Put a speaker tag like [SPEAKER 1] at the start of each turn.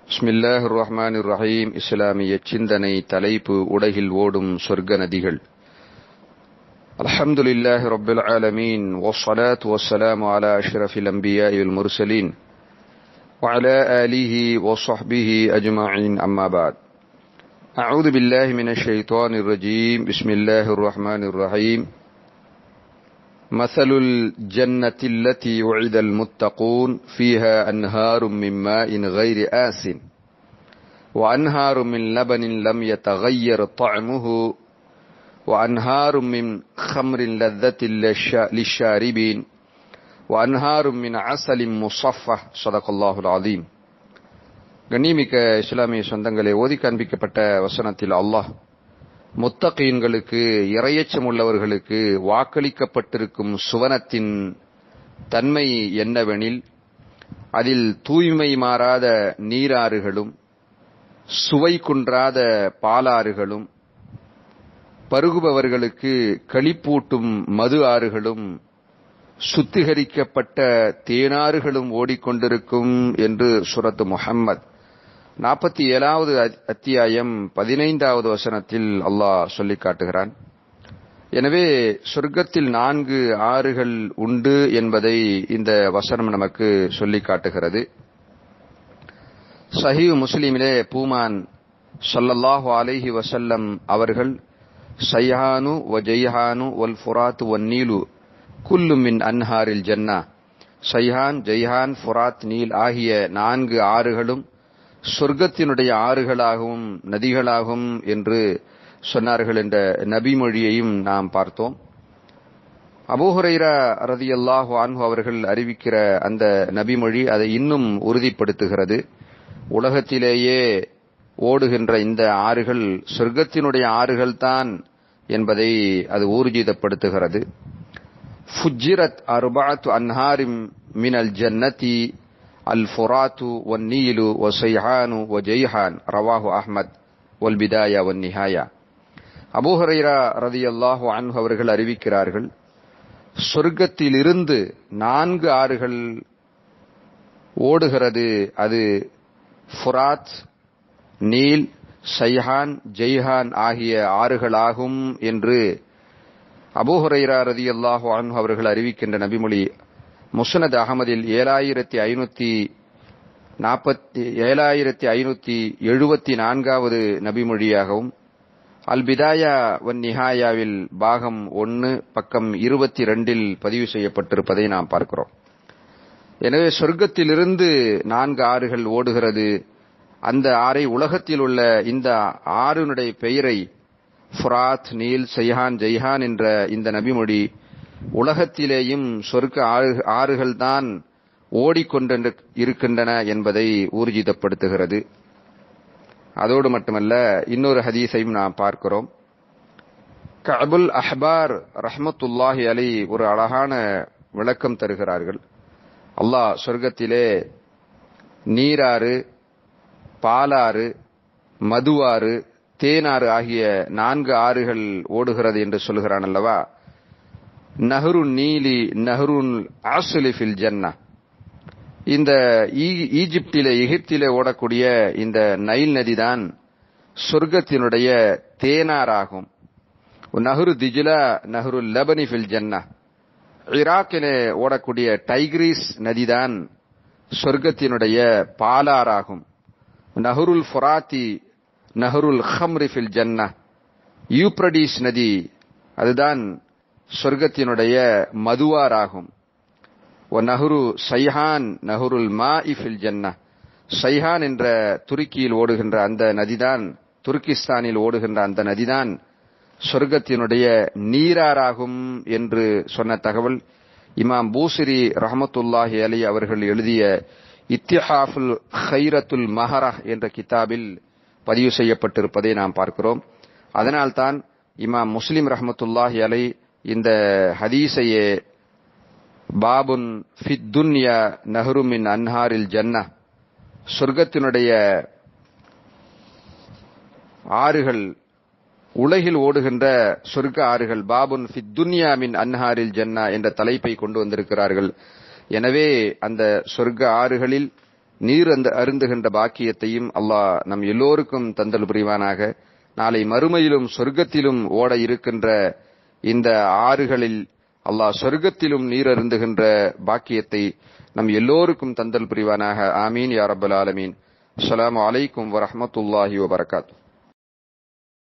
[SPEAKER 1] பிஸ்மில்லாஹ் ரஹ்மான் ரஹீம் இஸ்லாமிய சிந்தனை தலைப்பு உலகில் ஓடும் சொர்க்க நதிகள் அல்ஹம்துலில்லாஹி ரப்பில் ஆலமீன் வஸ்ஸலாத்து வஸ்ஸலாமு அலா அஷ்ரஃபில் அன்பியாஇ வல் முர்சலீன் وعلى آله وصحبه أجمعين أما بعد أعوذ بالله من الشيطان الرجيم بسم الله الرحمن الرحيم مثل الجنة التي وعد المتقون فيها أنهار من ماء غير آس وأنهار من لبن لم يتغير طعمه وأنهار من خمر لذة للشاربين وأنهار من عسل مصفى صدق الله العظيم கண்ணியமிக்க இஸ்லாமிய சொந்தங்களே ஓதி காண்பிக்கப்பட்ட வசனத்தில் அல்லாஹ் முத்தகீன்களுக்கு இரையச்சம் உள்ளவர்களுக்கு வாக்களிக்கப்பட்டிருக்கும் சுவனத்தின் தன்மை என்னவெனில் அதில் தூய்மை மாறாத நீராறுகளும் சுவை குன்றாத பாலாறுகளும் பருகுபவர்களுக்கு களிப்பூட்டும் மது ஆறுகளும் சுத்திகரிக்கப்பட்ட தேனாறுகளும் ஓடிக்கொண்டிருக்கும் என்று சுரத்து முஹம்மத் நாற்பத்தி ஏழாவது அத்தியாயம் பதினைந்தாவது வசனத்தில் அல்லாஹ் சொல்லி காட்டுகிறான் எனவே சொர்க்கத்தில் நான்கு ஆறுகள் உண்டு என்பதை இந்த வசனம் நமக்கு சொல்லி காட்டுகிறது சஹீவ் முஸ்லீமிலே பூமான் சொல்லல்லாஹு அலைஹி வசல்லம் அவர்கள் சைஹானு வ ஜெய்ஹானு ஒல் ஃபுராத் ஒன் நீலு குல்லு மின் அன்ஹாரில் ஜன்னா சைஹான் ஜெய்ஹான் ஃபுராத் நீல் ஆகிய நான்கு ஆறுகளும் சொர்க்கத்தினுடைய ஆறுகளாகவும் நதிகளாகும் என்று சொன்னார்கள் என்ற நபிமொழியையும் நாம் பார்த்தோம் அபூஹுரைரா ரதி அல்லாஹு அன்ஹு அவர்கள் அறிவிக்கிற அந்த நபிமொழி அதை இன்னும் உறுதிப்படுத்துகிறது உலகத்திலேயே ஓடுகின்ற இந்த ஆறுகள் சொர்க்கத்தினுடைய ஆறுகள் தான் என்பதை அது ஊர்ஜிதப்படுத்துகிறது ஃபுஜிரத் அர்பாத் அன்ஹாரிம் மினல் ஜன்னதி அல் ஃபுராத்து ஒன் நீலு ஒ சைஹானு ஒ ஜெய்ஹான் ரவாஹு அஹ்மத் ஒல் பிதாயா ஒன் நிஹாயா அபூஹரைரா ரதி அல்லாஹு அன்ஹு அவர்கள் அறிவிக்கிறார்கள் சொர்க்கத்திலிருந்து நான்கு ஆறுகள் ஓடுகிறது அது ஃபுராத் நீல் சைஹான் ஜெய்ஹான் ஆகிய ஆறுகளாகும் என்று அபூஹரைரா ரதி அல்லாஹு அன்ஹு அவர்கள் அறிவிக்கின்ற நபிமொழி முசனத் அகமதில் ஏழாயிரத்தி ஐநூத்தி நாற்பத்தி ஏழாயிரத்தி ஐநூத்தி எழுபத்தி நான்காவது நபிமொழியாகவும் அல் பிதாயா வன் நிஹாயாவில் பாகம் ஒன்று பக்கம் இருபத்தி ரெண்டில் பதிவு செய்யப்பட்டிருப்பதை நாம் பார்க்கிறோம் எனவே சொர்க்கத்திலிருந்து நான்கு ஆறுகள் ஓடுகிறது அந்த ஆறை உலகத்தில் உள்ள இந்த ஆறுனுடைய பெயரை ஃபுராத் நீல் சைஹான் ஜெய்ஹான் என்ற இந்த நபிமொழி உலகத்திலேயும் சொர்க்க ஆறுகள் தான் ஓடிக்கொண்டு இருக்கின்றன என்பதை ஊர்ஜிதப்படுத்துகிறது அதோடு மட்டுமல்ல இன்னொரு ஹதீஸையும் நாம் பார்க்கிறோம் கபுல் அஹ்பார் ரஹமத்துல்லாஹி அலி ஒரு அழகான விளக்கம் தருகிறார்கள் அல்லாஹ் சொர்க்கத்திலே நீராறு பாலாறு மதுவாறு தேனாறு ஆகிய நான்கு ஆறுகள் ஓடுகிறது என்று சொல்கிறான் அல்லவா நஹரு நீலி நஹருன் ஆசுலிஃபில் ஜன்னா இந்த ஈஜிப்டிலே எகிப்திலே ஓடக்கூடிய இந்த நைல் நதிதான் சொர்க்கத்தினுடைய தேனாராகும் நஹரு திஜிலா நஹரு லபனி ஃபில் ஜன்னா ஈராக்கிலே ஓடக்கூடிய டைக்ரீஸ் நதிதான் சொர்க்கத்தினுடைய பாலாராகும் நஹருல் ஃபுராத்தி நஹருல் ஹம்ரி ஃபில் ஜன்னா யூப்ரடிஸ் நதி அதுதான் சொர்க்கத்தினுடைய மதுவாராகும் நஹுரு சைஹான் நஹுருல் மா இஃபில் ஜன்னா சைஹான் என்ற துருக்கியில் ஓடுகின்ற அந்த நதிதான் துருக்கிஸ்தானில் ஓடுகின்ற அந்த நதிதான் சொர்க்கத்தினுடைய நீராராகும் என்று சொன்ன தகவல் இமாம் பூசிரி ரஹமத்துல்லாஹி அலி அவர்கள் எழுதிய இத்திஹாஃபுல் ஹைரத்துல் மஹரா என்ற கிதாபில் பதிவு செய்யப்பட்டிருப்பதை நாம் பார்க்கிறோம் அதனால்தான் இமாம் முஸ்லிம் ரஹமத்துல்லாஹி அலை இந்த ஹதீஸையே பாபுன் ஃபித்துன்யா நஹருமின் அன்ஹாரில் ஜன்னா சொர்க்கத்தினுடைய ஆறுகள் உலகில் ஓடுகின்ற சொர்க்க ஆறுகள் பாபுன் ஃபித்துன்யா மின் அன்ஹாரில் ஜன்னா என்ற தலைப்பை கொண்டு வந்திருக்கிறார்கள் எனவே அந்த சொர்க்க ஆறுகளில் நீர் அந்த அருந்துகின்ற பாக்கியத்தையும் அல்லாஹ் நம் எல்லோருக்கும் தந்தல் புரிவானாக நாளை மறுமையிலும் சொர்க்கத்திலும் ஓட இருக்கின்ற இந்த ஆறுகளில் அல்லாஹ் சொர்க்கத்திலும் நீர் அருந்துகின்ற பாக்கியத்தை நம் எல்லோருக்கும் தந்தல் புரிவானாக ஆமீன் யா ரப்பல் ஆலமீன் அஸ்ஸலாமு அலைக்கும் வரஹ்மத்துல்லாஹி வபரகாத்துஹு